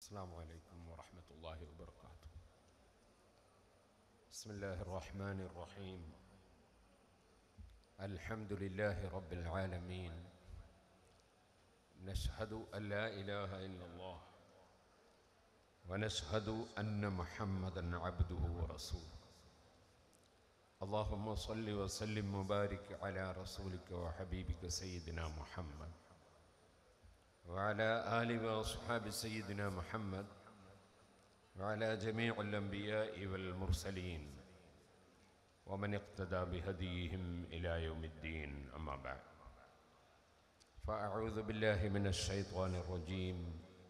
السلام عليكم ورحمة الله وبركاته بسم الله الرحمن الرحيم الحمد لله رب العالمين نشهد أن لا إله إلا الله ونشهد أن محمدا عبده ورسوله اللهم صل وسلم وبارك على رسولك وحبيبك سيدنا محمد وعلى آل وأصحاب سيدنا محمد وعلى جميع الأنبياء والمرسلين ومن اقتدى بهديهم إلى يوم الدين أما بعد فأعوذ بالله من الشيطان الرجيم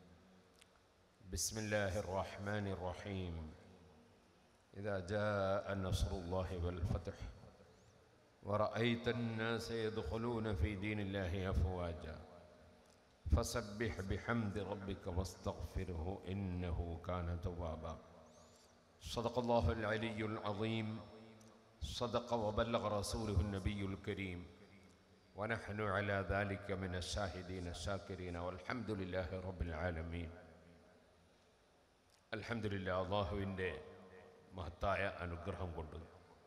بسم الله الرحمن الرحيم إذا جاء نصر الله والفتح ورأيت الناس يدخلون في دين الله أفواجا فسبح بحمد ربك واستغفره إنه كان توابا صدق الله العلي العظيم صدق وبلغ رسوله النبي الكريم ونحن على ذلك من الشاهدين الشاكرين والحمد لله رب العالمين الحمد لله അള്ളാഹുവിൻ്റെ മഹത്തായ അനുഗ്രഹം കൊണ്ട്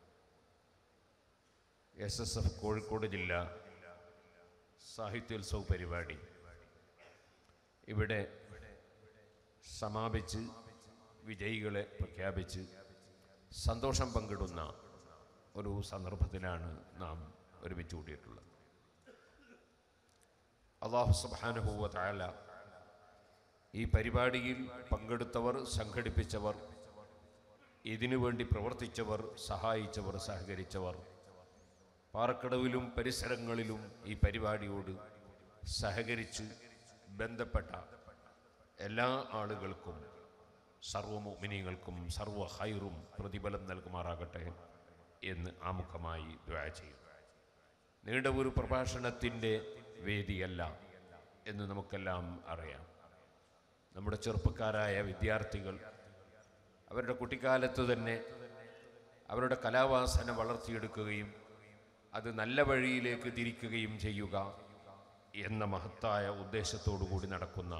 എസ് എസ് എഫ് കോഴിക്കോട് ജില്ല സാഹിത്യോത്സവ പരിപാടി ഇവിടെ സമാപിച്ച് വിജയികളെ പ്രഖ്യാപിച്ച് സന്തോഷം പങ്കിടുന്ന ഒരു സന്ദർഭത്തിലാണ് നാം ഒരുമിച്ച് കൂടിയിട്ടുള്ളത് അള്ളാഹു സുബാനുഭൂവ താല ഈ പരിപാടിയിൽ പങ്കെടുത്തവർ സംഘടിപ്പിച്ചവർ ഇതിനു വേണ്ടി പ്രവർത്തിച്ചവർ സഹായിച്ചവർ സഹകരിച്ചവർ പാറക്കടവിലും പരിസരങ്ങളിലും ഈ പരിപാടിയോട് സഹകരിച്ച് ബന്ധപ്പെട്ട എല്ലാ ആളുകൾക്കും സർവ്വമോമിനികൾക്കും സർവ്വ ഹൈറും പ്രതിഫലം നൽകുമാറാകട്ടെ എന്ന് ആമുഖമായി ദ്വാ ചെയ്യും നീണ്ട ഒരു പ്രഭാഷണത്തിൻ്റെ വേദിയല്ല എന്ന് നമുക്കെല്ലാം അറിയാം നമ്മുടെ ചെറുപ്പക്കാരായ വിദ്യാർത്ഥികൾ അവരുടെ കുട്ടിക്കാലത്ത് തന്നെ അവരുടെ കലാവാസന വളർത്തിയെടുക്കുകയും അത് നല്ല വഴിയിലേക്ക് തിരിക്കുകയും ചെയ്യുക എന്ന മഹത്തായ ഉദ്ദേശത്തോടു കൂടി നടക്കുന്ന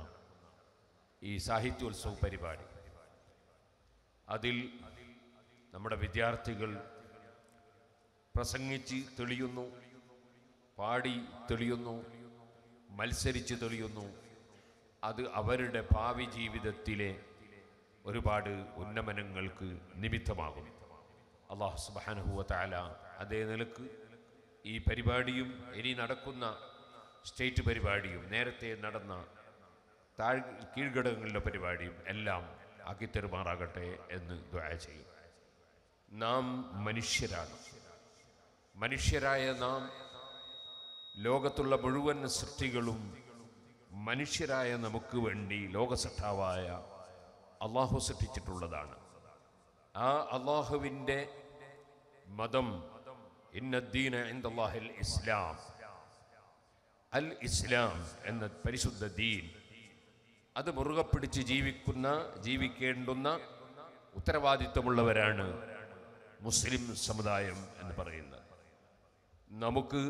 ഈ സാഹിത്യോത്സവ പരിപാടി അതിൽ നമ്മുടെ വിദ്യാർത്ഥികൾ പ്രസംഗിച്ച് തെളിയുന്നു പാടി തെളിയുന്നു മത്സരിച്ച് തെളിയുന്നു അത് അവരുടെ ഭാവി ജീവിതത്തിലെ ഒരുപാട് ഉന്നമനങ്ങൾക്ക് നിമിത്തമാകും അള്ളാഹു സുബാനുഹുവ താല അതേ നിലക്ക് ഈ പരിപാടിയും ഇനി നടക്കുന്ന സ്റ്റേറ്റ് പരിപാടിയും നേരത്തെ നടന്ന താഴ് കീഴ്ഘടകങ്ങളിലെ പരിപാടിയും എല്ലാം ആക്കിത്തരുമാറാകട്ടെ എന്ന് ദ്വാ ചെയ്യും നാം മനുഷ്യരാണ് മനുഷ്യരായ നാം ലോകത്തുള്ള മുഴുവൻ സൃഷ്ടികളും മനുഷ്യരായ നമുക്ക് വേണ്ടി ലോകസട്ടാവായ അള്ളാഹു സൃഷ്ടിച്ചിട്ടുള്ളതാണ് ആ അള്ളാഹുവിൻ്റെ മതം ഇന്നദ്ദീന ഇന്ദാഹിൽ ഇസ്ലാം അൽ ഇസ്ലാം എന്ന പരിശുദ്ധ ദീൻ അത് മുറുകെ പിടിച്ച് ജീവിക്കുന്ന ജീവിക്കേണ്ടുന്ന ഉത്തരവാദിത്വമുള്ളവരാണ് മുസ്ലിം സമുദായം എന്ന് പറയുന്നത് നമുക്ക്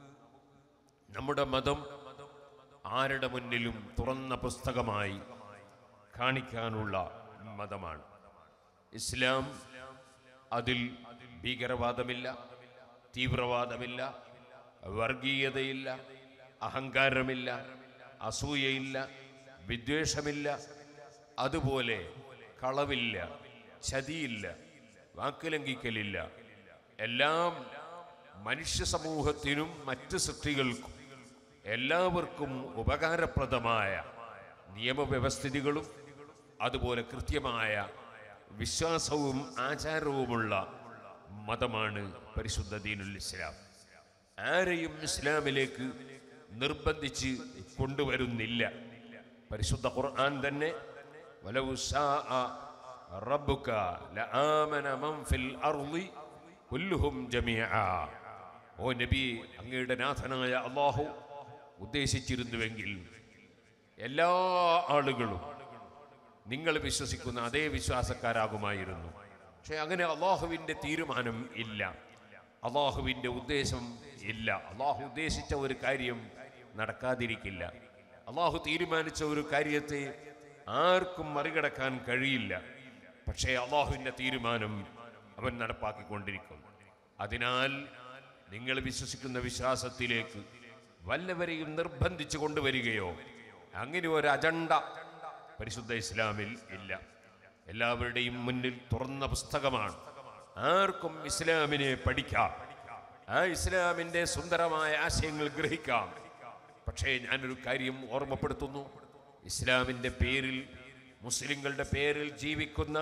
നമ്മുടെ മതം ആരുടെ മുന്നിലും തുറന്ന പുസ്തകമായി കാണിക്കാനുള്ള മതമാണ് ഇസ്ലാം അതിൽ ഭീകരവാദമില്ല തീവ്രവാദമില്ല വർഗീയതയില്ല അഹങ്കാരമില്ല അസൂയയില്ല വിദ്വേഷമില്ല അതുപോലെ കളവില്ല ചതിയില്ല വാക്കുലംഘിക്കലില്ല എല്ലാം മനുഷ്യ സമൂഹത്തിനും മറ്റ് സൃഷ്ടികൾക്കും എല്ലാവർക്കും ഉപകാരപ്രദമായ നിയമവ്യവസ്ഥിതികളും അതുപോലെ കൃത്യമായ വിശ്വാസവും ആചാരവുമുള്ള മതമാണ് പരിശുദ്ധ ദീനുൽ ഇസ്ലാം ആരെയും ഇസ്ലാമിലേക്ക് നിർബന്ധിച്ച് കൊണ്ടുവരുന്നില്ല പരിശുദ്ധ ഖുർആൻ തന്നെ വലൗ ശാഅ റബ്ബുക ലആമന മൻ ഫിൽ അർളി കുല്ലുഹും ജമീഅ ഓ നബി അങ്ങയുടെ നാഥനായ അള്ളാഹു ഉദ്ദേശിച്ചിരുന്നുവെങ്കിൽ എല്ലാ ആളുകളും നിങ്ങൾ വിശ്വസിക്കുന്ന അതേ വിശ്വാസക്കാരാകുമായിരുന്നു പക്ഷെ അങ്ങനെ അള്ളാഹുവിൻ്റെ തീരുമാനം ഇല്ല അള്ളാഹുവിൻ്റെ ഉദ്ദേശം ഇല്ല അള്ളാഹു ഉദ്ദേശിച്ച ഒരു കാര്യം നടക്കാതിരിക്കില്ല അള്ളാഹു തീരുമാനിച്ച ഒരു കാര്യത്തെ ആർക്കും മറികടക്കാൻ കഴിയില്ല പക്ഷേ അള്ളാഹുവിൻ്റെ തീരുമാനം അവൻ നടപ്പാക്കിക്കൊണ്ടിരിക്കും അതിനാൽ നിങ്ങൾ വിശ്വസിക്കുന്ന വിശ്വാസത്തിലേക്ക് വല്ലവരെയും നിർബന്ധിച്ചു കൊണ്ടുവരികയോ അങ്ങനെ ഒരു അജണ്ട പരിശുദ്ധ ഇസ്ലാമിൽ ഇല്ല എല്ലാവരുടെയും മുന്നിൽ തുറന്ന പുസ്തകമാണ് ആർക്കും ഇസ്ലാമിനെ പഠിക്കാം ആ ഇസ്ലാമിൻ്റെ സുന്ദരമായ ആശയങ്ങൾ ഗ്രഹിക്കാം പക്ഷേ ഞാനൊരു കാര്യം ഓർമ്മപ്പെടുത്തുന്നു ഇസ്ലാമിൻ്റെ പേരിൽ മുസ്ലിങ്ങളുടെ പേരിൽ ജീവിക്കുന്ന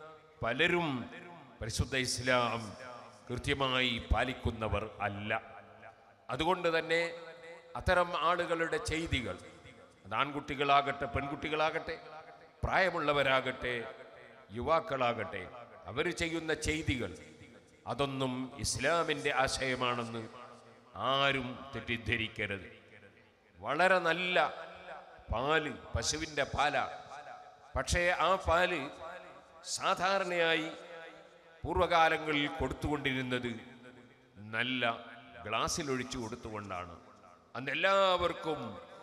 പലരും പരിശുദ്ധ ഇസ്ലാം കൃത്യമായി പാലിക്കുന്നവർ അല്ല അതുകൊണ്ട് തന്നെ അത്തരം ആളുകളുടെ ചെയ്തികൾ അത് ആൺകുട്ടികളാകട്ടെ പെൺകുട്ടികളാകട്ടെ പ്രായമുള്ളവരാകട്ടെ യുവാക്കളാകട്ടെ അവർ ചെയ്യുന്ന ചെയ്തികൾ അതൊന്നും ഇസ്ലാമിൻ്റെ ആശയമാണെന്ന് ആരും തെറ്റിദ്ധരിക്കരുത് വളരെ നല്ല പാല് പശുവിൻ്റെ പാല പക്ഷേ ആ പാല് സാധാരണയായി പൂർവകാലങ്ങളിൽ കൊടുത്തുകൊണ്ടിരുന്നത് നല്ല ഗ്ലാസ്സിൽ ഒഴിച്ചു കൊടുത്തുകൊണ്ടാണ് അന്ന് എല്ലാവർക്കും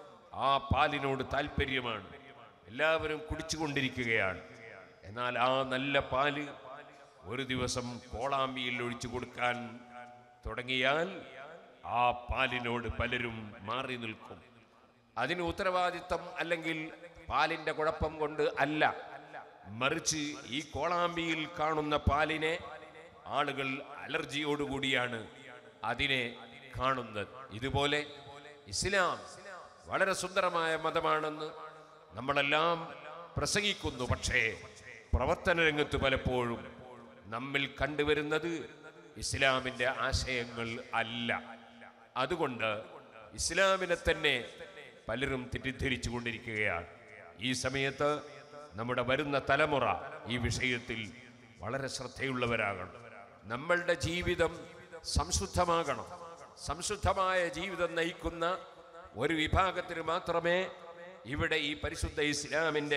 ആ പാലിനോട് താല്പര്യമാണ് എല്ലാവരും കുടിച്ചുകൊണ്ടിരിക്കുകയാണ് എന്നാൽ ആ നല്ല പാല് ഒരു ദിവസം കോളാമ്പിയിൽ ഒഴിച്ചു കൊടുക്കാൻ തുടങ്ങിയാൽ ആ പാലിനോട് പലരും മാറി നിൽക്കും അതിന് ഉത്തരവാദിത്തം അല്ലെങ്കിൽ പാലിന്റെ കുഴപ്പം കൊണ്ട് അല്ല മറിച്ച് ഈ കോളാമ്പിയിൽ കാണുന്ന പാലിനെ ആളുകൾ അലർജിയോടുകൂടിയാണ് അതിനെ കാണുന്നത് ഇതുപോലെ ഇസ്ലാം വളരെ സുന്ദരമായ മതമാണെന്ന് നമ്മളെല്ലാം പ്രസംഗിക്കുന്നു പക്ഷേ പ്രവർത്തന രംഗത്ത് പലപ്പോഴും നമ്മിൽ കണ്ടുവരുന്നത് ഇസ്ലാമിൻ്റെ ആശയങ്ങൾ അല്ല അതുകൊണ്ട് ഇസ്ലാമിനെ തന്നെ പലരും തെറ്റിദ്ധരിച്ചു കൊണ്ടിരിക്കുകയാണ് ഈ സമയത്ത് നമ്മുടെ വരുന്ന തലമുറ ഈ വിഷയത്തിൽ വളരെ ശ്രദ്ധയുള്ളവരാകണം നമ്മളുടെ ജീവിതം സംശുദ്ധമാകണം സംശുദ്ധമായ ജീവിതം നയിക്കുന്ന ഒരു വിഭാഗത്തിന് മാത്രമേ ഇവിടെ ഈ പരിശുദ്ധ ഇസ്ലാമിൻ്റെ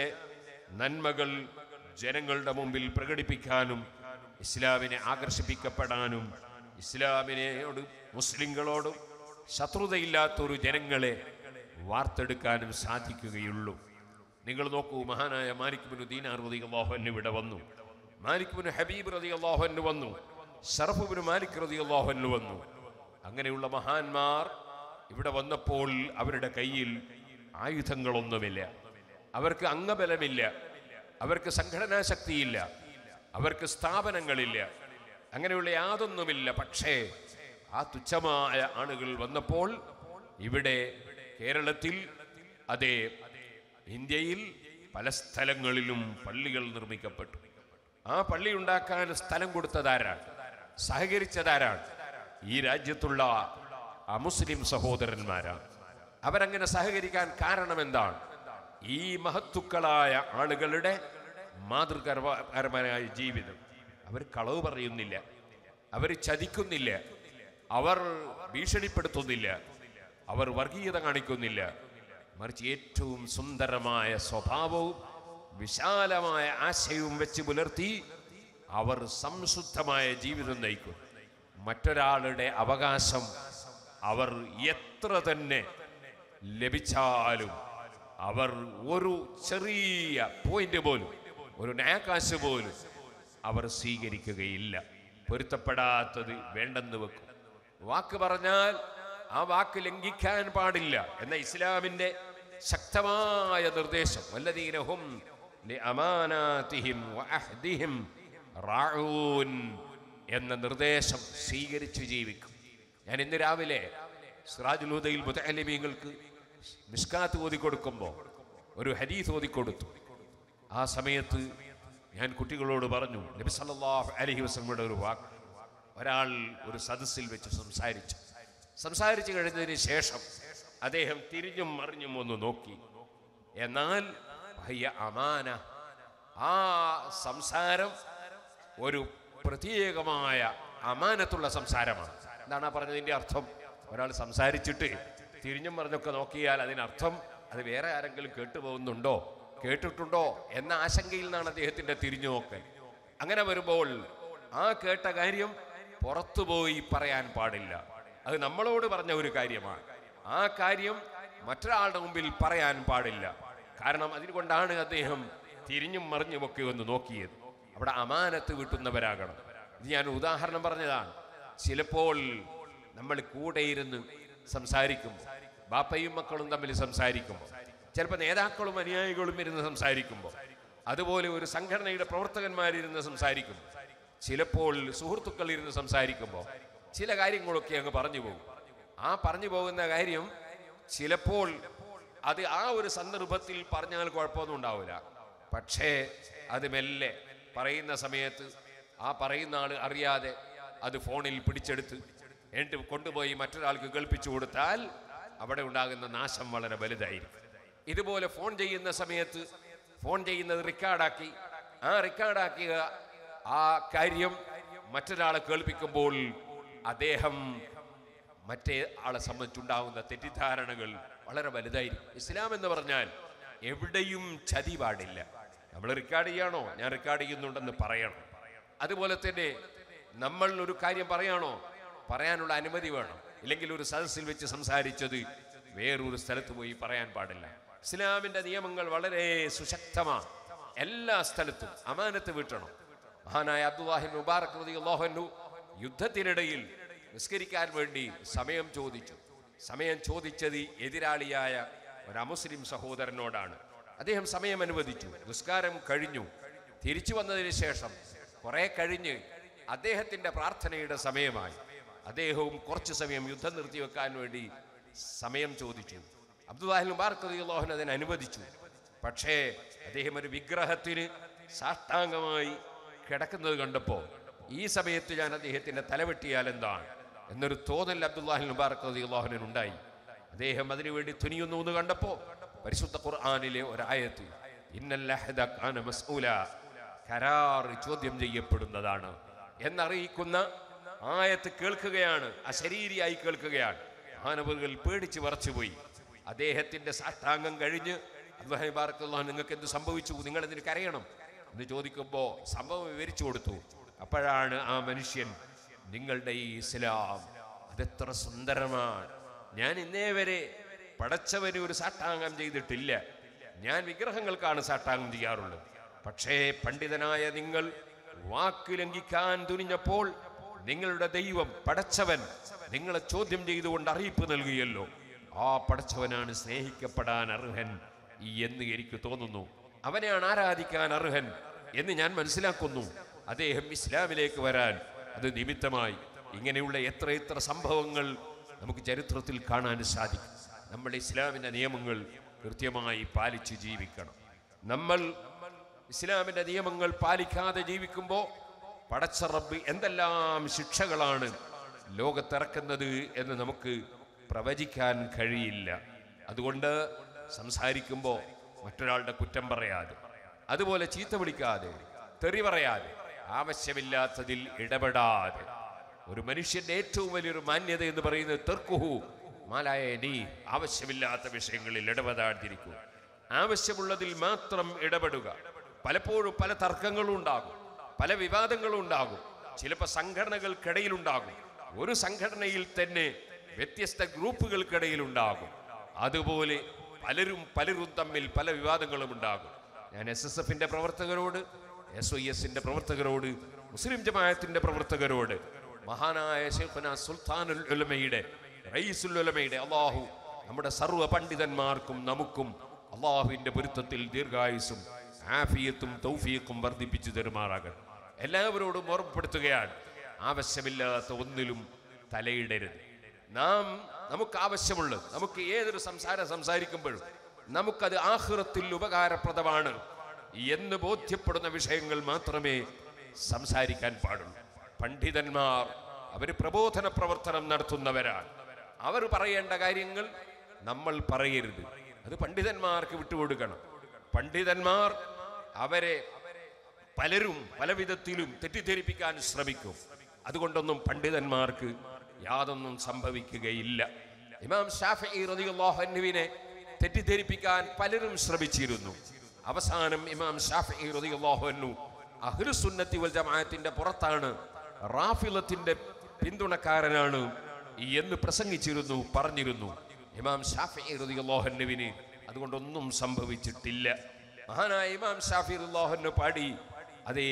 നന്മകൾ ജനങ്ങളുടെ മുമ്പിൽ പ്രകടിപ്പിക്കാനും ഇസ്ലാമിനെ ആകർഷിപ്പിക്കപ്പെടാനും ഇസ്ലാമിനെയോട് മുസ്ലിങ്ങളോടും ശത്രുതയില്ലാത്തൊരു ജനങ്ങളെ വാർത്തെടുക്കാനും സാധിക്കുകയുള്ളൂ നിങ്ങൾ നോക്കൂ മഹാനായ മാലിക് ബിനു ദീനാർ റതി അള്ളാഹുൻ ഇവിടെ വന്നു മാലിക് ബിനു ഹബീബ് റതി അള്ളാഹുൻ വന്നു ഷറഫ് ബിനു മാലിക് റതി അള്ളാഹുൻ വന്നു അങ്ങനെയുള്ള മഹാന്മാർ ഇവിടെ വന്നപ്പോൾ അവരുടെ കയ്യിൽ ആയുധങ്ങളൊന്നുമില്ല അവർക്ക് അംഗബലമില്ല അവർക്ക് സംഘടനാ ശക്തിയില്ല അവർക്ക് സ്ഥാപനങ്ങളില്ല അങ്ങനെയുള്ള യാതൊന്നുമില്ല പക്ഷേ ആ തുച്ഛമായ ആളുകൾ വന്നപ്പോൾ ഇവിടെ കേരളത്തിൽ അതേ ഇന്ത്യയിൽ പല സ്ഥലങ്ങളിലും പള്ളികൾ നിർമ്മിക്കപ്പെട്ടു ആ പള്ളി ഉണ്ടാക്കാൻ സ്ഥലം കൊടുത്തതാരാണ് സഹകരിച്ചതാരാണ് ഈ രാജ്യത്തുള്ള അമുസ്ലിം സഹോദരന്മാരാണ് അവരങ്ങനെ സഹകരിക്കാൻ കാരണം എന്താണ് ഈ മഹത്തുക്കളായ ആളുകളുടെ മാതൃകരമായ ജീവിതം അവർ കളവ് പറയുന്നില്ല അവർ ചതിക്കുന്നില്ല അവർ ഭീഷണിപ്പെടുത്തുന്നില്ല അവർ വർഗീയത കാണിക്കുന്നില്ല മറിച്ച് ഏറ്റവും സുന്ദരമായ സ്വഭാവവും വിശാലമായ ആശയവും വെച്ച് പുലർത്തി അവർ സംശുദ്ധമായ ജീവിതം നയിക്കും മറ്റൊരാളുടെ അവകാശം അവർ എത്ര തന്നെ ലഭിച്ചാലും അവർ ഒരു ചെറിയ പോയിന്റ് പോലും ഒരു നയാകാശ് പോലും അവർ സ്വീകരിക്കുകയില്ല പൊരുത്തപ്പെടാത്തത് വേണ്ടെന്ന് വെക്കും വാക്ക് പറഞ്ഞാൽ ആ വാക്ക് ലംഘിക്കാൻ പാടില്ല എന്ന ഇസ്ലാമിന്റെ ശക്തമായ നിർദ്ദേശം വല്ലതീനഹും ലിഅമാനാതിഹിം വഅഹ്ദിഹിം റാഊൻ എന്ന നിർദ്ദേശം സ്വീകരിച്ചു ജീവിക്കും ഞാൻ ഇന്ന് രാവിലെ സിറാജുൽ ഹുദയിൽ മുതഅലിമീങ്ങൾക്ക് മിസ്കാത്ത് ഓതി കൊടുക്കുമ്പോൾ ഒരു ഹദീസ് ഓതിക്കൊടുത്തു ആ സമയത്ത് ഞാൻ കുട്ടികളോട് പറഞ്ഞു നബി സല്ലല്ലാഹു അലൈഹി വസല്ലമയുടെ ഒരു വാക്ക് ഒരാൾ ഒരു സദസ്സിൽ വെച്ച് സംസാരിച്ചു സംസാരിച്ചു കഴിഞ്ഞതിന് ശേഷം അദ്ദേഹം തിരിഞ്ഞും മറിഞ്ഞും ഒന്ന് നോക്കി എന്നാൽ ഭയ്യ അമാന ആ സംസാരം ഒരു പ്രത്യേകമായ അമാനത്തുള്ള സംസാരമാണ് എന്താണ് ആ പറഞ്ഞതിൻ്റെ അർത്ഥം ഒരാൾ സംസാരിച്ചിട്ട് തിരിഞ്ഞും മറിഞ്ഞൊക്കെ നോക്കിയാൽ അതിനർത്ഥം അത് വേറെ ആരെങ്കിലും കേട്ടുപോകുന്നുണ്ടോ കേട്ടിട്ടുണ്ടോ എന്ന ആശങ്കയിൽ നിന്നാണ് അദ്ദേഹത്തിന്റെ തിരിഞ്ഞു നോക്കൽ അങ്ങനെ വരുമ്പോൾ ആ കേട്ട കാര്യം പുറത്തുപോയി പറയാൻ പാടില്ല അത് നമ്മളോട് പറഞ്ഞ ഒരു കാര്യമാണ് ആ കാര്യം മറ്റൊരാളുടെ മുമ്പിൽ പറയാൻ പാടില്ല കാരണം അതിനുകൊണ്ടാണ് അദ്ദേഹം തിരിഞ്ഞും മറിഞ്ഞുമൊക്കെ ഒന്ന് നോക്കിയത് അവിടെ അമാനത്ത് വീട്ടുന്നവരാകണം ഇത് ഞാൻ ഉദാഹരണം പറഞ്ഞതാണ് ചിലപ്പോൾ നമ്മൾ കൂടെ ഇരുന്ന് സംസാരിക്കുമ്പോൾ ബാപ്പയും മക്കളും തമ്മിൽ സംസാരിക്കുമ്പോൾ ചിലപ്പോൾ നേതാക്കളും അനുയായികളും ഇരുന്ന് സംസാരിക്കുമ്പോൾ അതുപോലെ ഒരു സംഘടനയുടെ പ്രവർത്തകന്മാരിരുന്ന് സംസാരിക്കുമ്പോൾ ചിലപ്പോൾ സുഹൃത്തുക്കൾ ഇരുന്ന് സംസാരിക്കുമ്പോൾ ചില കാര്യങ്ങളൊക്കെ അങ്ങ് പറഞ്ഞു പോകും ആ പറഞ്ഞു പോകുന്ന കാര്യം ചിലപ്പോൾ അത് ആ ഒരു സന്ദർഭത്തിൽ പറഞ്ഞാൽ കുഴപ്പമൊന്നും ഉണ്ടാവില്ല പക്ഷേ അത് മെല്ലെ പറയുന്ന സമയത്ത് ആ പറയുന്ന ആൾ അറിയാതെ അത് ഫോണിൽ പിടിച്ചെടുത്ത് എന്നിട്ട് കൊണ്ടുപോയി മറ്റൊരാൾക്ക് കേൾപ്പിച്ചു കൊടുത്താൽ അവിടെ ഉണ്ടാകുന്ന നാശം വളരെ വലുതായിരിക്കും ഇതുപോലെ ഫോൺ ചെയ്യുന്ന സമയത്ത് ഫോൺ ചെയ്യുന്നത് റെക്കോർഡാക്കി ആ റെക്കോർഡാക്കിയ ആ കാര്യം മറ്റൊരാളെ കേൾപ്പിക്കുമ്പോൾ അദ്ദേഹം മറ്റേ ആളെ സംബന്ധിച്ചുണ്ടാകുന്ന തെറ്റിദ്ധാരണകൾ വളരെ വലുതായിരിക്കും ഇസ്ലാം എന്ന് പറഞ്ഞാൽ എവിടെയും ചതി പാടില്ല നമ്മൾ റെക്കോർഡ് ചെയ്യണോ ഞാൻ റെക്കോർഡ് ചെയ്യുന്നുണ്ടെന്ന് പറയണം അതുപോലെ തന്നെ നമ്മൾ ഒരു കാര്യം പറയാണോ പറയാനുള്ള അനുമതി വേണം ഇല്ലെങ്കിൽ ഒരു സദസ്സിൽ വെച്ച് സംസാരിച്ചത് വേറൊരു സ്ഥലത്ത് പോയി പറയാൻ പാടില്ല ഇസ്ലാമിന്റെ നിയമങ്ങൾ വളരെ സുശക്തമാണ് എല്ലാ സ്ഥലത്തും അമാനത്ത് വീട്ടണം മഹാനായ അബ്ദുല്ലാഹിൻ മുബാറക് റളിയല്ലാഹു യുദ്ധത്തിനിടയിൽ നിസ്കരിക്കാൻ വേണ്ടി സമയം ചോദിച്ചു സമയം ചോദിച്ചത് എതിരാളിയായ ഒരു അമുസ്ലിം സഹോദരനോടാണ് അദ്ദേഹം സമയം അനുവദിച്ചു നിസ്കാരം കഴിഞ്ഞു തിരിച്ചു വന്നതിന് ശേഷം കുറെ കഴിഞ്ഞ് അദ്ദേഹത്തിന്റെ പ്രാർത്ഥനയുടെ സമയമായി അദ്ദേഹവും കുറച്ചു സമയം യുദ്ധം നിർത്തിവെക്കാൻ വേണ്ടി സമയം ചോദിച്ചു അബ്ദുല്ലാഹിൻ മുബാറക് റളിയല്ലാഹു അതിന് അനുവദിച്ചു പക്ഷേ അദ്ദേഹം ഒരു വിഗ്രഹത്തിന് സാഷ്ടാംഗമായി കിടക്കുന്നത് കണ്ടപ്പോൾ ഈ സമയത്ത് ഞാൻ അദ്ദേഹത്തിന്റെ തലവെട്ടിയാൽ എന്താണ് എന്നൊരു തോന്നൽ അബ്ദുല്ലാഹിൻ മുബാറക് റളിയല്ലാഹുവിന് ഉണ്ടായി അദ്ദേഹം അതിനുവേണ്ടി തുനിയുന്നു എന്ന് കണ്ടപ്പോൾ പരിശുദ്ധ ഖുർആനിലെ ഒരായത്ത് ഇന്നൽ അഹ്ദ കാന മസ്ഊല കരാർ ചോദ്യം ചെയ്യപ്പെടുന്നതാണ് എന്നറിയിക്കുന്ന ആയത്ത് കേൾക്കുകയാണ് അശരീരിയായി കേൾക്കുകയാണ് മാനവകൾ പേടിച്ച് വറച്ചുപോയി അദ്ദേഹത്തിന്റെ സാഷ്ടാംഗം കഴിഞ്ഞ് അബ്ദുല്ലാഹി ബാറക്കുള്ള നിങ്ങൾക്ക് എന്ത് സംഭവിച്ചു നിങ്ങൾ എന്തിന് കരയണം എന്ന് ചോദിക്കുമ്പോൾ സംഭവം വിവരിച്ചു കൊടുത്തു അപ്പോഴാണ് ആ മനുഷ്യൻ നിങ്ങളുടെ ഈ ഇസ്ലാം അതെത്ര സുന്ദരമാണ് ഞാൻ ഇന്നേ വരെ പടച്ചവന് ഒരു സാഷ്ടാംഗം ചെയ്തിട്ടില്ല ഞാൻ വിഗ്രഹങ്ങൾക്കാണ് സാഷ്ടാംഗം ചെയ്യാറുള്ളത് പക്ഷേ പണ്ഡിതനായ നിങ്ങൾ വാക്ക് ലംഘിക്കാൻ തുനിഞ്ഞപ്പോൾ നിങ്ങളുടെ ദൈവം പടച്ചവൻ നിങ്ങളെ ചോദ്യം ചെയ്തുകൊണ്ട് അറിയിപ്പ് നൽകിയല്ലോ ആ പടച്ചവനാണ് സ്നേഹിക്കപ്പെടാൻ അർഹൻ എന്ന് എനിക്ക് തോന്നുന്നു അവനെയാണ് ആരാധിക്കാൻ അർഹൻ എന്ന് ഞാൻ മനസ്സിലാക്കുന്നു അദ്ദേഹം ഇസ്ലാമിലേക്ക് വരാൻ അത് നിമിത്തമായി ഇങ്ങനെയുള്ള എത്ര എത്ര സംഭവങ്ങൾ നമുക്ക് ചരിത്രത്തിൽ കാണാൻ സാധിക്കും നമ്മൾ ഇസ്ലാമിൻ്റെ നിയമങ്ങൾ കൃത്യമായി പാലിച്ച് ജീവിക്കണം നമ്മൾ ഇസ്ലാമിൻ്റെ നിയമങ്ങൾ പാലിക്കാതെ ജീവിക്കുമ്പോൾ പടച്ച റബ്ബ് എന്തെല്ലാം ശിക്ഷകളാണ് ലോകത്തിറക്കുന്നത് എന്ന് നമുക്ക് പ്രവചിക്കാൻ കഴിയില്ല അതുകൊണ്ട് സംസാരിക്കുമ്പോൾ മറ്റൊരാളുടെ കുറ്റം പറയാതെ അതുപോലെ ചീത്ത വിളിക്കാതെ തെറി പറയാതെ ആവശ്യമില്ലാത്തതിൽ ഇടപെടാതെ ഒരു മനുഷ്യന്റെ ഏറ്റവും വലിയൊരു മാന്യത എന്ന് പറയുന്നത് തെർക്കുഹു മാലായ നീ ആവശ്യമില്ലാത്ത വിഷയങ്ങളിൽ ഇടപെടാതിരിക്കുക ആവശ്യമുള്ളതിൽ മാത്രം ഇടപെടുക പലപ്പോഴും പല തർക്കങ്ങളും ഉണ്ടാകും പല വിവാദങ്ങളും ഉണ്ടാകും ചിലപ്പോൾ സംഘടനകൾക്കിടയിൽ ഉണ്ടാകും ഒരു സംഘടനയിൽ തന്നെ വ്യത്യസ്ത ഗ്രൂപ്പുകൾക്കിടയിൽ ഉണ്ടാകും അതുപോലെ പലരും പലരും തമ്മിൽ പല വിവാദങ്ങളും ഉണ്ടാകും ഞാൻ എസ് എസ് എഫിന്റെ പ്രവർത്തകരോട് എസ് ഒ എസിന്റെ പ്രവർത്തകരോട് മുസ്ലിം ജമാഅത്തിന്റെ പ്രവർത്തകരോട് മഹാനായ ശൈഖുന സുൽത്താനുൽ ഉലമയുടെ റയീസുൽ ഉലമയുടെ അള്ളാഹു നമ്മുടെ സർവ്വ പണ്ഡിതന്മാർക്കും നമുക്കും അള്ളാഹുവിന്റെ പൊരുത്തത്തിൽ ദീർഘായുസും ആഫിയത്തും തൗഫീഖും വർദ്ധിപ്പിച്ചു തരുമാറാകണം എല്ലാവരോടും ഓർമ്മപ്പെടുത്തുകയാണ് ആവശ്യമില്ലാത്ത ഒന്നിലും തലയിടരുത് നാം നമുക്ക് ആവശ്യമുള്ളത് നമുക്ക് ഏതൊരു സംസാരം സംസാരിക്കുമ്പോഴും നമുക്കത് ആഹ്റത്തിൽ ഉപകാരപ്രദമാണ് എന്ന് ബോധ്യപ്പെടുന്ന വിഷയങ്ങൾ മാത്രമേ സംസാരിക്കാൻ പാടുള്ളൂ പണ്ഡിതന്മാർ അവർ പ്രബോധന പ്രവർത്തനം നടത്തുന്നവരാണ് അവർ പറയേണ്ട കാര്യങ്ങൾ നമ്മൾ പറയരുത് അത് പണ്ഡിതന്മാർക്ക് വിട്ടുകൊടുക്കണം പണ്ഡിതന്മാർ അവരെ പലരും പല വിധത്തിലും തെറ്റിദ്ധരിപ്പിക്കാൻ ശ്രമിക്കും അതുകൊണ്ടൊന്നും പണ്ഡിതന്മാർക്ക് യാതൊന്നും സംഭവിക്കുകയില്ല ഇമാം ഷാഫി റളിയല്ലാഹു അൻഹുവിനെ തെറ്റിദ്ധരിപ്പിക്കാൻ പലരും ശ്രമിച്ചിരുന്നു അവസാനം ഇമാം ഷാഫി റളിയല്ലാഹു അൻഹു അഹ്ലുസുന്നത്തി വൽ ജമാഅത്തിന്റെ പുറത്താണ് റാഫിലത്തിന്റെ പിന്തുണക്കാരനാണ് എന്ന് പ്രസംഗിച്ചിരുന്നു പറഞ്ഞിരുന്നു ഇമാം ഷാഫി റളിയല്ലാഹു അൻഹുവിന് അതുകൊണ്ടൊന്നും സംഭവിച്ചിട്ടില്ല മഹാനായ ഇമാം ഷാഫി അള്ളാഹുവിന് പാടി അതേ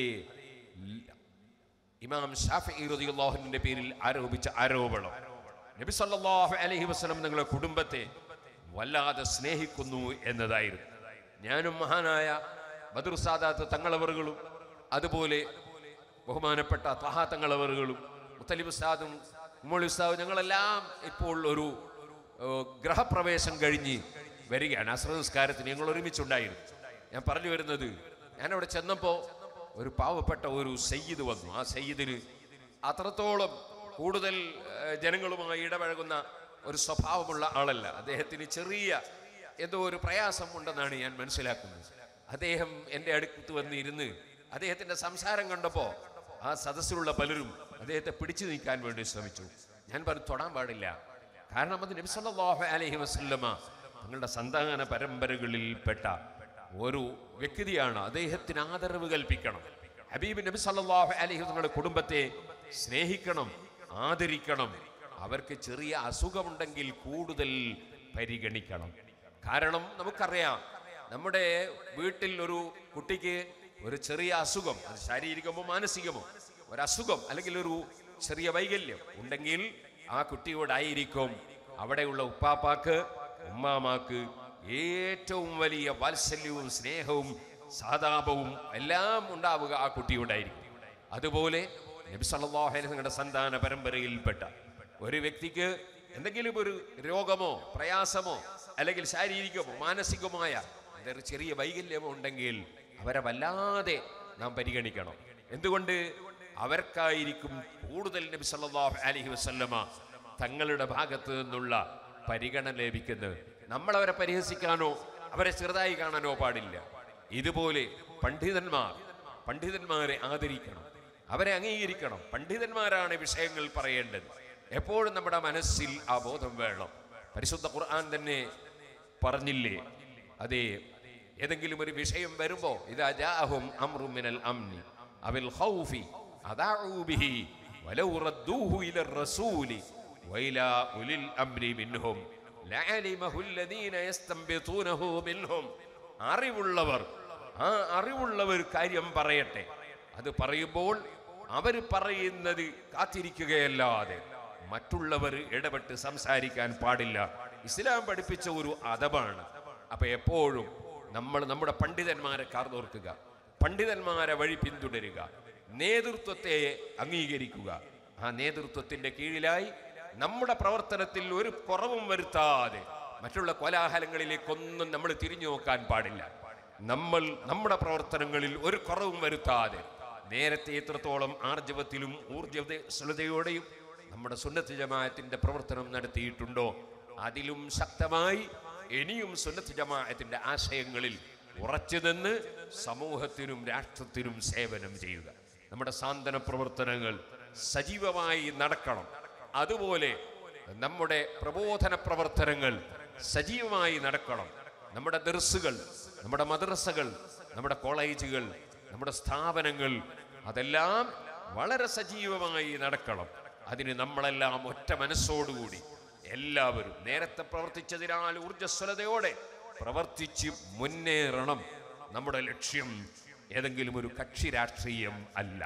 ഇമാം ഷാഫി റളിയല്ലാഹുവിന്റെ പേരിൽ ആരോപിച്ച ആരോപണം നബി സല്ലല്ലാഹു അലൈഹി വസല്ലം നിങ്ങളുടെ കുടുംബത്തെ വല്ലാതെ സ്നേഹിക്കുന്നു എന്നതായിരുന്നു ഞാനും മഹാനായ ബദർ സാദാത്ത് തങ്ങളവറുകളും അതുപോലെ ബഹുമാനപ്പെട്ട തഹാ തങ്ങളവറുകളും മുത്തലിബ് ഉസ്താദും ഉമ്മളി ഉസ്താദും ഞങ്ങളെല്ലാം ഇപ്പോൾ ഒരു ഏഹ്, ഗ്രഹപ്രവേശം കഴിഞ്ഞ് വരികയാണ് അസ്ര നിസ്കാരത്തിന് ഞങ്ങൾ ഒരുമിച്ചുണ്ടായിരുന്നു ഞാൻ പറഞ്ഞു വരുന്നത് ഞാൻ അവിടെ ചെന്നപ്പോൾ ഒരു പാവപ്പെട്ട ഒരു സയ്യിദ് വന്നു ആ സയ്യിദിന് അത്രത്തോളം കൂടുതൽ ഏഹ്, ജനങ്ങളുമായി ഇടപഴകുന്ന ഒരു സ്വഭാവമുള്ള ആളല്ല അദ്ദേഹത്തിന് ചെറിയ എന്തോ ഒരു പ്രയാസം ഉണ്ടെന്നാണ് ഞാൻ മനസ്സിലാക്കുന്നത് അദ്ദേഹം എൻ്റെ അടുത്ത് വന്നിരുന്ന് അദ്ദേഹത്തിൻ്റെ സംസാരം കണ്ടപ്പോൾ ആ സദസ്സിലുള്ള പലരും അദ്ദേഹത്തെ പിടിച്ചു നീക്കാൻ വേണ്ടി ശ്രമിച്ചു ഞാൻ പറഞ്ഞു തൊടാൻ പാടില്ല കാരണം അത് നബി സല്ലല്ലാഹു അലൈഹി വസല്ലമ തങ്ങളുടെ സന്താന പരമ്പരകളിൽപ്പെട്ട ഒരു വ്യക്തിയാണ് അദ്ദേഹത്തിന് ആദരവ് കൽപ്പിക്കണം ഹബീബ് നബി സല്ലല്ലാഹു അലൈഹി തങ്ങളുടെ കുടുംബത്തെ സ്നേഹിക്കണം ആദരിക്കണം അവർക്ക് ചെറിയ അസുഖമുണ്ടെങ്കിൽ കൂടുതൽ പരിഗണിക്കണം കാരണം നമുക്കറിയാം നമ്മുടെ വീട്ടിൽ ഒരു കുട്ടിക്ക് ഒരു ചെറിയ അസുഖം അത് ശാരീരികമോ മാനസികമോ ഒരു അസുഖം അല്ലെങ്കിൽ ഒരു ചെറിയ വൈകല്യം ഉണ്ടെങ്കിൽ ആ കുട്ടിയോടായിരിക്കും അവിടെയുള്ള ഉപ്പാപ്പാക്ക് ഉമ്മാമാക്ക് ഏറ്റവും വലിയ വാത്സല്യവും സ്നേഹവും സാതാപവും എല്ലാം ഉണ്ടാവുക ആ കുട്ടിയോടായിരിക്കും അതുപോലെ നബി സല്ലല്ലാഹു അലൈഹി നിങ്ങളുടെ സന്താന പരമ്പരയിൽപ്പെട്ട ഒരു വ്യക്തിക്ക് എന്തെങ്കിലും ഒരു രോഗമോ പ്രയാസമോ അല്ലെങ്കിൽ ശാരീരികമോ മാനസികമായ എന്തൊരു ചെറിയ വൈകല്യമോ ഉണ്ടെങ്കിൽ അവരെ വല്ലാതെ നാം പരിഗണിക്കണം എന്തുകൊണ്ട് അവർക്കായിരിക്കും കൂടുതൽ നബി സല്ലല്ലാഹു അലൈഹി വസല്ലമ തങ്ങളുടെ ഭാഗത്ത് നിന്നുള്ള പരിഗണന ലഭിക്കുന്നത് നമ്മൾ അവരെ പരിഹസിക്കാനോ അവരെ ചെറുതായി കാണാനോ പാടില്ല ഇതുപോലെ പണ്ഡിതന്മാർ പണ്ഡിതന്മാരെ ആദരിക്കണം അവരെ അംഗീകരിക്കണം പണ്ഡിതന്മാരാണ് വിഷയങ്ങൾ പറയേണ്ടത് എപ്പോഴും നമ്മുടെ മനസ്സിൽ ആ ബോധം വേണം പരിശുദ്ധ ഖുർആൻ തന്നെ പറഞ്ഞില്ലേ അതെ ഏതെങ്കിലും ഒരു വിഷയം വരുമ്പോ ഇതാ ജാഅഹും അംറു മിനൽ അംനി അവിൽ ഖൗഫി അദാഉ ബിഹി വലൗ റദ്ദൂഹു ഇല റസൂലി വഇലാ ഉലിൽ അംരി മിൻഹും ലഅലിമഹു الذين يستنبطونه منهم അറിവുള്ളവർ ആ അറിവുള്ളവർ കാര്യം പറയട്ടെ അത് പറയുമ്പോൾ അവർ പറയുന്നത് കാത്തിരിക്കുകയല്ലാതെ മറ്റുള്ളവർ ഇടപെട്ട് സംസാരിക്കാൻ പാടില്ല ഇസ്ലാം പഠിപ്പിച്ച ഒരു അതമാണ് അപ്പൊ എപ്പോഴും നമ്മൾ നമ്മുടെ പണ്ഡിതന്മാരെ കാർന്നോർക്കുക പണ്ഡിതന്മാരെ വഴി പിന്തുടരുക നേതൃത്വത്തെ അംഗീകരിക്കുക ആ നേതൃത്വത്തിന്റെ കീഴിലായി നമ്മുടെ പ്രവർത്തനത്തിൽ ഒരു കുറവും വരുത്താതെ മറ്റുള്ള കോലാഹലങ്ങളിലേക്കൊന്നും നമ്മൾ തിരിഞ്ഞു നോക്കാൻ പാടില്ല നമ്മൾ നമ്മുടെ പ്രവർത്തനങ്ങളിൽ ഒരു കുറവും വരുത്താതെ നേരത്തെ എത്രത്തോളം ആർജവത്തിലും ഊർജ്ജവതയോടെയും നമ്മുടെ സുന്നത്ത് ജമാഅത്തിന്റെ പ്രവർത്തനം നടത്തിയിട്ടുണ്ടോ അതിലും ശക്തമായി ഇനിയും സുന്നത്ത് ജമാഅത്തിന്റെ ആശയങ്ങളിൽ ഉറച്ചു നിന്ന് സമൂഹത്തിനും രാഷ്ട്രത്തിനും സേവനം ചെയ്യുക നമ്മുടെ സാന്ത്വന പ്രവർത്തനങ്ങൾ സജീവമായി നടക്കണം അതുപോലെ നമ്മുടെ പ്രബോധന പ്രവർത്തനങ്ങൾ സജീവമായി നടക്കണം നമ്മുടെ ദർസുകൾ നമ്മുടെ മദ്രസകൾ നമ്മുടെ കോളേജുകൾ നമ്മുടെ സ്ഥാപനങ്ങൾ അതെല്ലാം വളരെ സജീവമായി നടക്കണം അതിന് നമ്മളെല്ലാം ഒറ്റ മനസ്സോടുകൂടി എല്ലാവരും നേരത്തെ പ്രവർത്തിച്ചതിനാൽ ഊർജ്ജസ്വലതയോടെ പ്രവർത്തിച്ച് മുന്നേറണം നമ്മുടെ ലക്ഷ്യം ഏതെങ്കിലും ഒരു കക്ഷി രാഷ്ട്രീയം അല്ല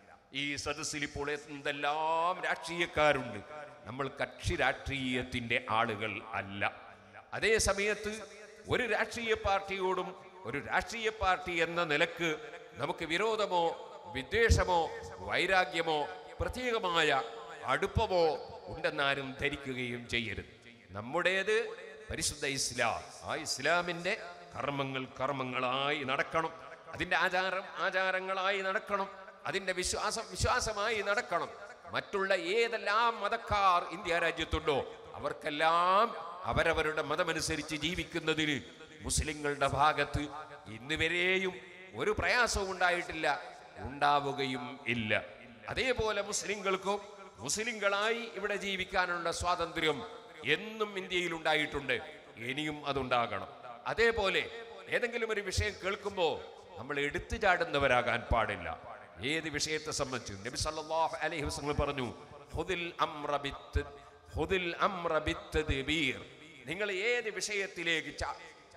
ഈ സദസ്സിൽ ഇപ്പോൾ എന്തെല്ലാം രാഷ്ട്രീയക്കാരുണ്ട് നമ്മൾ കക്ഷി രാഷ്ട്രീയത്തിന്റെ ആളുകൾ അല്ല അതേ സമയത്ത് ഒരു രാഷ്ട്രീയ പാർട്ടിയോടും ഒരു രാഷ്ട്രീയ പാർട്ടി എന്ന നിലക്ക് നമുക്ക് വിരോധമോ വിദ്വേഷമോ വൈരാഗ്യമോ പ്രത്യേകമായ അടുപ്പമോ ഉണ്ടെന്നാരും ധരിക്കുകയും ചെയ്യരുത് നമ്മുടേത് പരിശുദ്ധ ഇസ്ലാം ആ ഇസ്ലാമിന്റെ കർമ്മങ്ങൾ കർമ്മങ്ങളായി നടക്കണം അതിന്റെ ആചാരം ആചാരങ്ങളായി നടക്കണം അതിന്റെ വിശ്വാസം വിശ്വാസമായി നടക്കണം മറ്റുള്ള ഏതെല്ലാം മതക്കാർ ഇന്ത്യ രാജ്യത്തുണ്ടോ അവർക്കെല്ലാം അവരവരുടെ മതമനുസരിച്ച് ജീവിക്കുന്നതിന് മുസ്ലിങ്ങളുടെ ഭാഗത്ത് ഇന്ന് വരെയും ഒരു പ്രയാസവും ഉണ്ടായിട്ടില്ല ഉണ്ടാവുകയും ഇല്ല അതേപോലെ മുസ്ലിങ്ങൾക്കും മുസ്ലിങ്ങളായി ഇവിടെ ജീവിക്കാനുള്ള സ്വാതന്ത്ര്യം എന്നും ഇന്ത്യയിൽ ഉണ്ടായിട്ടുണ്ട് ഇനിയും അതുണ്ടാകണം അതേപോലെ ഏതെങ്കിലും ഒരു വിഷയം കേൾക്കുമ്പോൾ നമ്മൾ എടുത്തു ചാടുന്നവരാകാൻ പാടില്ല ഏത് വിഷയത്തെ സംബന്ധിച്ചു നബി സല്ലല്ലാഹു അലൈഹി വസല്ലം പറഞ്ഞു ഖുദിൽ അംറ ബിത്ത് ഖുദിൽ അംറ ബിത്തദ്ബീർ നിങ്ങൾ ഏത് വിഷയത്തിലേക്ക് ചാ-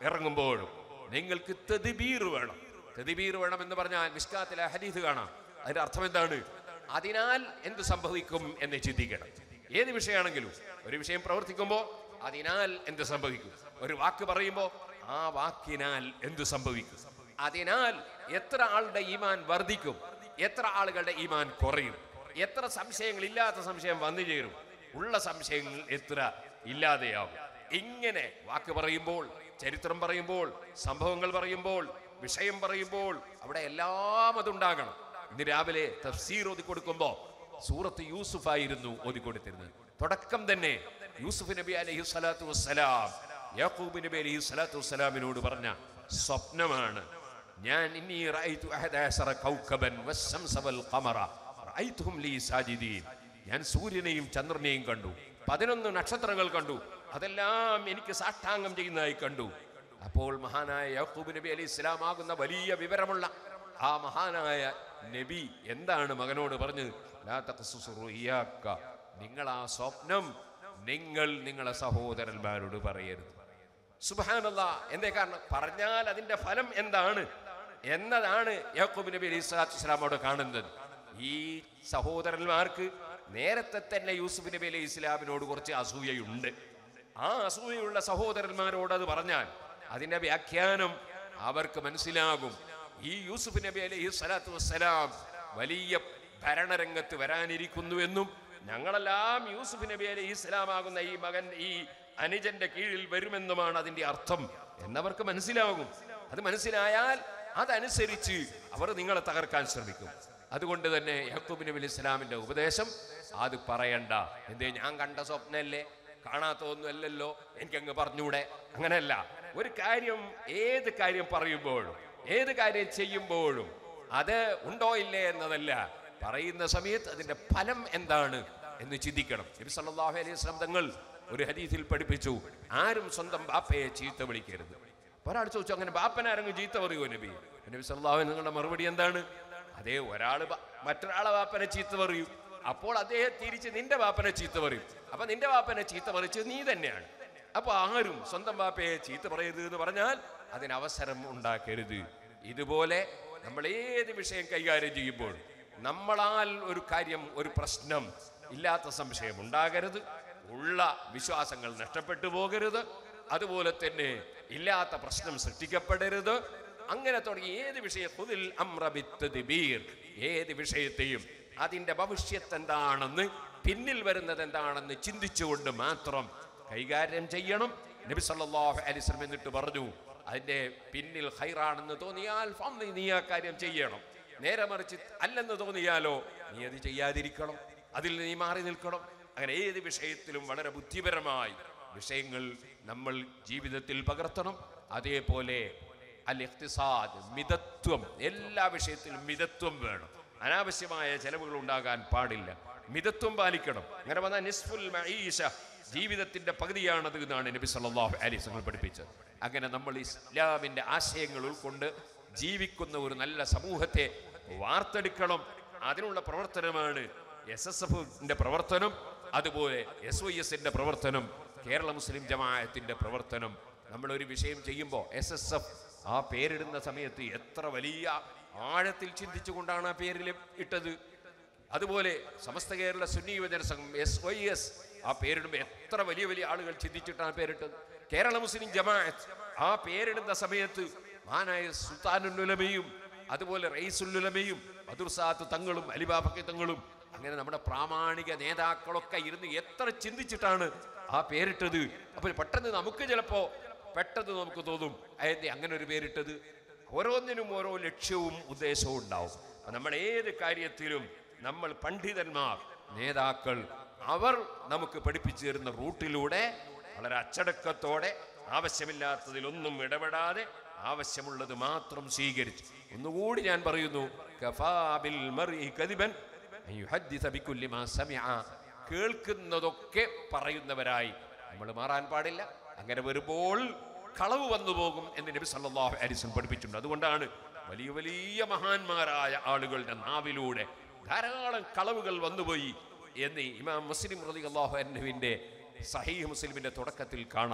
ഇറങ്ങുമ്പോഴും നിങ്ങൾക്ക് തെതിബീർ വേണം തെതിബീർ വേണം എന്ന് പറഞ്ഞാൽ മിഷ്കാത്തിലെ ഹദീസ് കാണാം അതിന്റെ അർത്ഥം എന്താണ് അതിനാൽ എന്ത് സംഭവിക്കും എന്ന് ചിന്തിക്കണം ഏത് വിഷയമാണെങ്കിലും ഒരു വിഷയം പ്രവർത്തിക്കുമ്പോൾ അതിനാൽ എന്ത് സംഭവിക്കും ഒരു വാക്ക് പറയുമ്പോൾ ആ വാക്കിനാൽ എന്ത് സംഭവിക്കും അതിനാൽ എത്ര ആളുടെ ഈമാൻ വർദ്ധിക്കും എത്ര ആളുകളുടെ ഈമാൻ കുറയും എത്ര സംശയങ്ങൾ ഇല്ലാത്ത സംശയം വന്നു ചേരും ഉള്ള സംശയങ്ങൾ എത്ര ഇല്ലാതെയാവും ഇങ്ങനെ വാക്ക് പറയുമ്പോൾ ചരിത്രം പറയുമ്പോൾ സംഭവങ്ങൾ പറയുമ്പോൾ വിഷയം പറയുമ്പോൾ അവിടെ എല്ലാം അതുണ്ടാകണം ഇന്ന് രാവിലെ തഫ്സീർ ഓതി കൊടുക്കുമ്പോ സൂറത്ത് യൂസുഫ് ആയിരുന്നു ഓതി കൊടുത്തിരുന്നത് തുടക്കം തന്നെ യൂസുഫ് നബി അലൈഹി സ്വലാത്തു വസ്സലാം യാക്കൂബ് നബി അലൈഹി സ്വലാത്തു വസ്സലാമിനോട് പറഞ്ഞ സ്വപ്നമാണ് ഞാൻ ഇന്നീ റഅയ്തു അഹദഅശറ കൗകബൻ വശംസ വൽ ഖമറ റഅയ്തുഹും ലീ സാജിദീൻ ഞാൻ സൂര്യനെയും ചന്ദ്രനെയും കണ്ടു പതിനൊന്ന് നക്ഷത്രങ്ങൾ കണ്ടു അതെല്ലാം എനിക്ക് സാഷ്ടാംഗം ചെയ്യുന്നതായി കണ്ടു അപ്പോൾ മഹാനായ യാക്കൂബ് നബി അലൈഹി ഇസ്ലാം ആകുന്ന വലിയ വിവരമുള്ള ആ മഹാനായ നബി എന്താണ് മകനോട് പറഞ്ഞത് ലാ തഖ്സുസ് റുയ്യാക്ക. നിങ്ങൾ ആ സ്വപ്നം നിങ്ങൾ നിങ്ങളെ സഹോദരന്മാരോട് പറയരുത് സുബാനല്ല എന്തേ കാരണം പറഞ്ഞാൽ അതിന്റെ ഫലം എന്താണ് എന്നതാണ് യാക്കൂബ് നബി അലൈഹി സ്വലാത്തു വസ്സലാമോട് കാണുന്നത് ഈ സഹോദരന്മാർക്ക് നേരത്തെ തന്നെ യൂസുഫ് നബി അലൈഹി ഇസ്ലാമിനോട് കുറച്ച് അസൂയയുണ്ട് ആ അസൂയയുള്ള സഹോദരന്മാരോട് അത് പറഞ്ഞാൽ അതിന്റെ വ്യാഖ്യാനം അവർക്ക് മനസ്സിലാകും ഈ യൂസുഫ് നബി അലൈഹി സ്വലാത്തു വസ്സലാം വലിയ ഭരണരംഗത്ത് വരാനിരിക്കുന്നുവെന്നും ഞങ്ങളെല്ലാം യൂസുഫ് നബി അലൈഹി ഇസ്ലാമാകുന്ന ഈ മകൻ ഈ അനുജന്റെ കീഴിൽ വരുമെന്നുമാണ് അതിന്റെ അർത്ഥം എന്നവർക്ക് മനസ്സിലാകും അത് മനസ്സിലായാൽ അതനുസരിച്ച് അവർ നിങ്ങളെ തകർക്കാൻ ശ്രമിക്കും അതുകൊണ്ട് തന്നെ യാക്കൂബ് നബി അലൈഹി ഇസ്ലാമിന്റെ ഉപദേശം അത് പറയണ്ട എന്തേ ഞാൻ കണ്ട സ്വപ്നല്ലേ കാണാത്തൊന്നും അല്ലല്ലോ എനിക്കങ്ങ് പറഞ്ഞൂടെ അങ്ങനെയല്ല ഒരു കാര്യം ഏത് കാര്യം പറയുമ്പോഴും ഏത് കാര്യം ചെയ്യുമ്പോഴും അത് ഉണ്ടോ ഇല്ലേ എന്നതല്ല പറയുന്ന സമയത്ത് അതിന്റെ ഫലം എന്താണ് എന്ന് ചിന്തിക്കണം നബി സല്ലല്ലാഹു അലൈഹി വസല്ലം തങ്ങൾ ഒരു ഹദീസിൽ പഠിപ്പിച്ചു ആരും സ്വന്തം ബാപ്പയെ ചീത്ത വിളിക്കരുത് ഒരാൾ ചോദിച്ചു അങ്ങനെ ബാപ്പനെ ആരെങ്കിലും ചീത്ത പറയുമോ നബി നബി സല്ലല്ലാഹു അലൈഹി നിങ്ങളുടെ മറുപടി എന്താണ് അതേ ഒരാൾ മറ്റൊരാളെ ബാപ്പനെ ചീത്ത പറയും അപ്പോൾ അദ്ദേഹം തിരിച്ച് നിന്റെ ബാപ്പനെ ചീത്ത പറയും അപ്പൊ നിന്റെ ബാപ്പനെ ചീത്ത പറിച്ചത് നീ തന്നെയാണ് അപ്പൊ ആരും സ്വന്തം ബാപ്പയെ ചീത്ത പറയരുത് എന്ന് പറഞ്ഞാൽ അതിന് അവസരം ഉണ്ടാക്കരുത് ഇതുപോലെ നമ്മൾ ഏത് വിഷയം കൈകാര്യം ചെയ്യുമ്പോൾ നമ്മളാൽ ഒരു കാര്യം ഒരു പ്രശ്നം ഇല്ലാത്ത സംശയം ഉണ്ടാകരുത് ഉള്ള വിശ്വാസങ്ങൾ നഷ്ടപ്പെട്ടു പോകരുത് അതുപോലെ തന്നെ ഇല്ലാത്ത പ്രശ്നം സൃഷ്ടിക്കപ്പെടരുത് അങ്ങനെ തുടങ്ങി ഏത് വിഷയം ഖുദിൽ അംറ ബിത്തദ്ബീർ. ഏത് വിഷയത്തെയും അതിന്റെ ഭവിഷ്യത്ത് എന്താണെന്ന് പിന്നിൽ വരുന്നത് എന്താണെന്ന് ചിന്തിച്ചുകൊണ്ട് മാത്രം കൈകാര്യം ചെയ്യണം നബി സല്ലല്ലാഹു അലൈഹി വസല്ലം എന്നിട്ട് പറഞ്ഞു അതിന്റെ പിന്നിൽ ഹൈറാണെന്ന് തോന്നിയാൽ ഫംദി നീ ആ കാര്യം ചെയ്യണം നേരെ മറിച്ച് അല്ലെന്ന് തോന്നിയാലോ നീ അത് ചെയ്യാതിരിക്കണം അതിൽ നീ മാറി നിൽക്കണം അങ്ങനെ ഏത് വിഷയത്തിലും വളരെ ബുദ്ധിപരമായി വിഷയങ്ങൾ നമ്മൾ ജീവിതത്തിൽ പകർത്തണം അതേപോലെ അൽ ഇഖ്തിസാദ് മിതത്വം എല്ലാ വിഷയത്തിലും മിതത്വം വേണം അനാവശ്യമായ ചെലവുകൾ ഉണ്ടാകാൻ പാടില്ല മിതത്വം പാലിക്കണം അങ്ങനെ വന്ന നിസ്ഫുൽ മഈശ ജീവിതത്തിന്റെ പകുതിയാണത് എന്നാണ് നബി സല്ലല്ലാഹു അലൈഹി വസല്ലം പഠിപ്പിച്ചത് അങ്ങനെ നമ്മൾ ഇസ്ലാമിന്റെ ആശയങ്ങൾ ഉൾക്കൊണ്ട് ജീവിക്കുന്ന ഒരു നല്ല സമൂഹത്തെ വാർത്തെടുക്കണം അതിനുള്ള പ്രവർത്തനമാണ് എസ് എസ് എഫിന്റെ പ്രവർത്തനം അതുപോലെ എസ് വൈ എസിന്റെ പ്രവർത്തനം കേരള മുസ്ലിം ജമാഅത്തിന്റെ പ്രവർത്തനം നമ്മൾ ഒരു വിഷയം ചെയ്യുമ്പോൾ എസ് എസ് എഫ് ആ പേരിടുന്ന സമയത്ത് എത്ര വലിയ ആഴത്തിൽ ചിന്തിച്ചുകൊണ്ടാണ് ആ പേരിൽ ഇട്ടത് അതുപോലെ സമസ്ത കേരള സുന്നി യുവജന സംഘം എസ് വൈ എസ് ആ പേരിടുമ്പോൾ എത്ര വലിയ വലിയ ആളുകൾ ചിന്തിച്ചിട്ടാണ് പേരിട്ടത് കേരള മുസ്ലിം ജമാഅത്ത് ആ പേരിടുന്ന സമയത്ത് മാനായ സുൽത്താനുലമയും അതുപോലെ റൈസുല്ലുലമയും മധുർസാത്ത് തങ്ങളും അലിബാബക്കി തങ്ങളും അങ്ങനെ നമ്മുടെ പ്രാമാണിക നേതാക്കളൊക്കെ ഇരുന്ന് എത്ര ചിന്തിച്ചിട്ടാണ് ആ പേരിട്ടത് അപ്പോൾ പെട്ടെന്ന് നമുക്ക് ചിലപ്പോ പെട്ടെന്ന് നമുക്ക് തോന്നും അതെന്തെ അങ്ങനെ ഒരു പേരിട്ടത് ഓരോന്നിനും ഓരോ ലക്ഷ്യവും ഉദ്ദേശവും ഉണ്ടാവും അപ്പൊ നമ്മൾ ഏത് കാര്യത്തിലും നമ്മൾ പണ്ഡിതന്മാർ നേതാക്കൾ അവർ നമുക്ക് പഠിപ്പിച്ചു തരുന്ന റൂട്ടിലൂടെ വളരെ അച്ചടക്കത്തോടെ ആവശ്യമില്ലാത്തതിലൊന്നും ഇടപെടാതെ ആവശ്യമുള്ളത് മാത്രം സ്വീകരിച്ചു ഒന്നുകൂടി ഞാൻ പറയുന്നു കഫാ ബിൽ മർഇ കദിബൻ അൻ യുഹദ്ദിസ ബികുല്ലി മാ സമിഅ. കേൾക്കുന്നതൊക്കെ പറയുന്നവരായി നമ്മൾ മാറാൻ പാടില്ല അങ്ങനെ വരുമ്പോൾ കളവ് വന്നു പോകും എന്ന് നബി സല്ലല്ലാഹു അലൈഹി വസല്ലം പഠിപ്പിച്ചിട്ടുണ്ട് അതുകൊണ്ടാണ് വലിയ വലിയ മഹാന്മാരായ ആളുകളുടെ നാവിലൂടെ ധാരാളം കളവുകൾ വന്നുപോയി എന്ന് ഇമാം മുസ്ലിം റളിയല്ലാഹു അൻഹുവിന്റെ സഹീഹ് മുസ്ലിമിന്റെ തുടക്കത്തിൽ കാണാം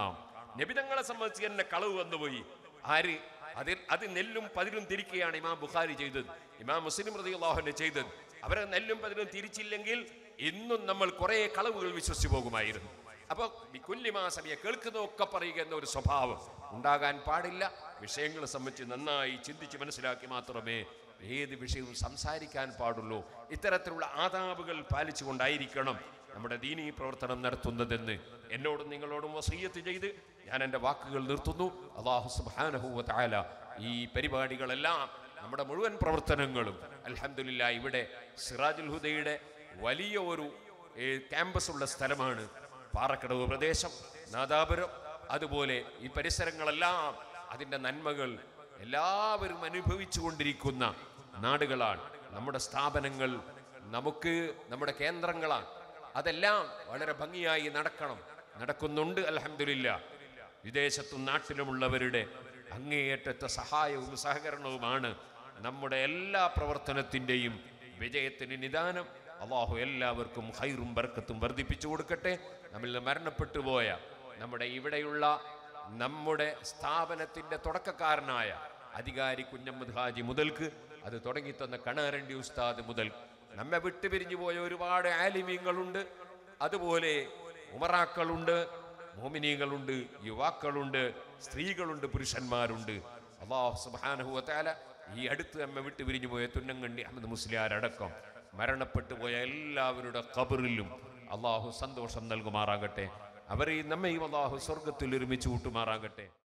നബിതങ്ങളെ സംബന്ധിച്ച് തന്നെ കളവ് വന്നുപോയി ആര് അതിൽ അത് നെല്ലും പതിരും തിരിക്കുകയാണ് ഇമാം ബുഖാരി ചെയ്തത് ഇമാം മുസ്ലിം റളിയല്ലാഹുവിനെ ചെയ്തത് അവരെ നെല്ലും പതിരും തിരിച്ചില്ലെങ്കിൽ ഇന്നും നമ്മൾ കുറെ കളവുകൾ വിശ്വസിച്ചു പോകുമായിരുന്നു അപ്പൊ കുല്യമാസമയെ കേൾക്കുന്നതൊക്കെ പറയുക എന്ന ഒരു സ്വഭാവം ഉണ്ടാകാൻ പാടില്ല വിഷയങ്ങളെ സംബന്ധിച്ച് നന്നായി ചിന്തിച്ച് മനസ്സിലാക്കി മാത്രമേ ഏത് വിഷയവും സംസാരിക്കാൻ പാടുള്ളൂ ഇത്തരത്തിലുള്ള ആദാബുകൾ പാലിച്ചുകൊണ്ടായിരിക്കണം നമ്മുടെ ദീനീ പ്രവർത്തനം നടത്തുന്നതെന്ന് എന്നോടും നിങ്ങളോടും വസീയത്ത് ചെയ്ത് ഞാൻ എൻ്റെ വാക്കുകൾ നിർത്തുന്നു അള്ളാഹു സുബ്ഹാനഹു തആല ഈ പരിപാടികളെല്ലാം നമ്മുടെ മുഴുവൻ പ്രവർത്തനങ്ങളും അൽഹംദുലില്ലാ ഇവിടെ സിറാജുൽ ഹുദയുടെ വലിയ ഒരു ഏ, ക്യാമ്പസ് ഉള്ള സ്ഥലമാണ് പാറക്കടവ് പ്രദേശം നാദാപുരം അതുപോലെ ഈ പരിസരങ്ങളെല്ലാം അതിൻ്റെ നന്മകൾ എല്ലാവരും അനുഭവിച്ചു കൊണ്ടിരിക്കുന്ന നാടുകളാണ് നമ്മുടെ സ്ഥാപനങ്ങൾ നമുക്ക് നമ്മുടെ കേന്ദ്രങ്ങളാണ് അതെല്ലാം വളരെ ഭംഗിയായി നടക്കണം നടക്കുന്നുണ്ട് അലഹമില്ല വിദേശത്തും നാട്ടിലുമുള്ളവരുടെ അങ്ങേയറ്റത്തെ സഹായവും സഹകരണവുമാണ് നമ്മുടെ എല്ലാ പ്രവർത്തനത്തിൻ്റെയും വിജയത്തിന് നിദാനം അള്ളാഹു എല്ലാവർക്കും ഹൈറും ബർക്കത്തും വർദ്ധിപ്പിച്ചു കൊടുക്കട്ടെ നമ്മിൽ നിന്ന് മരണപ്പെട്ടു പോയ നമ്മുടെ ഇവിടെയുള്ള നമ്മുടെ സ്ഥാപനത്തിന്റെ തുടക്കക്കാരനായ അധികാരി കുഞ്ഞമ്മദ് ഹാജി മുതൽക്ക് അത് തുടങ്ങിത്തന്ന കണാരണ്ടി ഉസ്താദ് മുതൽ നമ്മെ വിട്ടുപിരിഞ്ഞു പോയ ഒരുപാട് ആലിമീങ്ങളുണ്ട് അതുപോലെ ഉമറാക്കളുണ്ട് മോമിനികളുണ്ട് യുവാക്കളുണ്ട് സ്ത്രീകളുണ്ട് പുരുഷന്മാരുണ്ട് അള്ളാഹു സുബ്ഹാനഹു വതആല ഈ അടുത്ത് നമ്മെ വിട്ടു പിരിഞ്ഞു പോയ തുന്നങ്കണ്ടി അഹമ്മദ് മുസ്ലിയാരടക്കം മരണപ്പെട്ടു പോയ എല്ലാവരുടെ ഖബറിലും അള്ളാഹു സന്തോഷം നൽകുമാറാകട്ടെ അവരെയും നമ്മയും അള്ളാഹു സ്വർഗത്തിൽ ഒരുമിച്ച് കൂട്ടുമാറാകട്ടെ